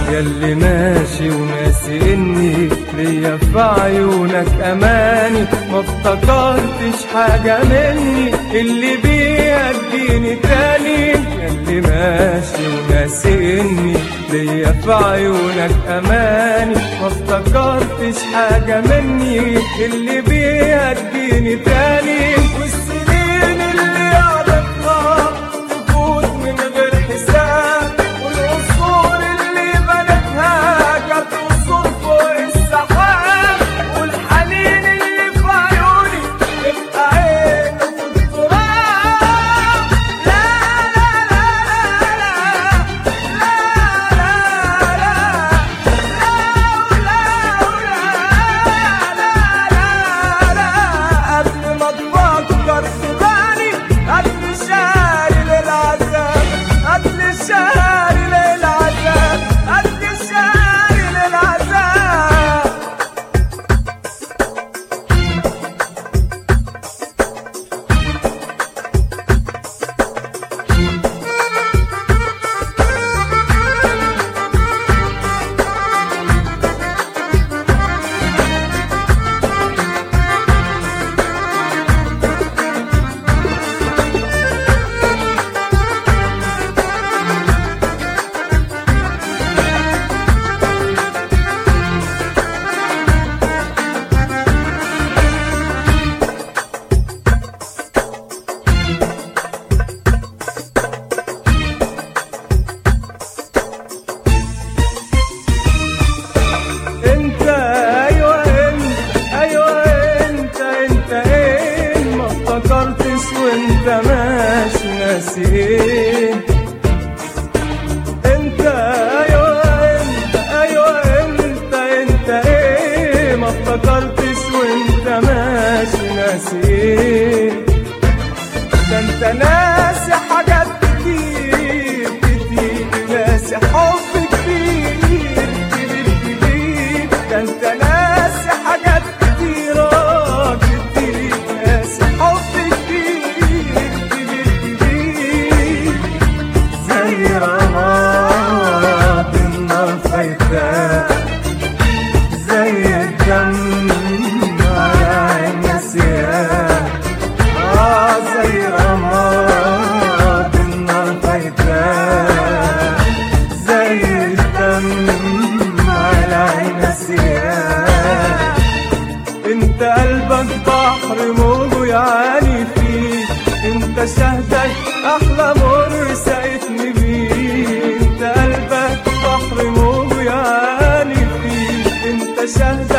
ياللي ماشي وناسي اني ليا في عيونك اماني ما افتكرتش حاجة مني اللي بيها اديني تاني ياللي ماشي وناسي اني ليا في عيونك اماني ما افتكرتش حاجة مني اللي بيها اديني تاني والسنين اللي قعدتها تفوت من غير حساب والقصور اللي بنتها كانت قصور فوق السحاب والحنين اللي في عيوني تبقى عين في التراب لا لا لا لا لا قبل ما تفكر تباني قبل شهري للعذاب قبل شهري للعذاب قبل شهري للعذاب انت ايوه انت ايوه انت انت ايه ما افتكرتش وانت ماشي ناسي ايه انت ايوه انت ايوه انت انت ايه ما افتكرتش وانت ماشي ناسي ايه ده انت ناسي حاجات كتير كتير ناسي حب كتير كتير كتير ده انت ناسي حاجات كتيرة كتير ناسي حب كتير كتير كتير زي رماد النار فايتاه زي الدم على عين نسيان آه زي رماد النار فايتاه زي الدم على عين نسيان انت قلبك بحر موجه يعاني فيه انت شهدك احلى مر سقتني بيه انت قلبك بحر موجه يعاني فيه انت شهدك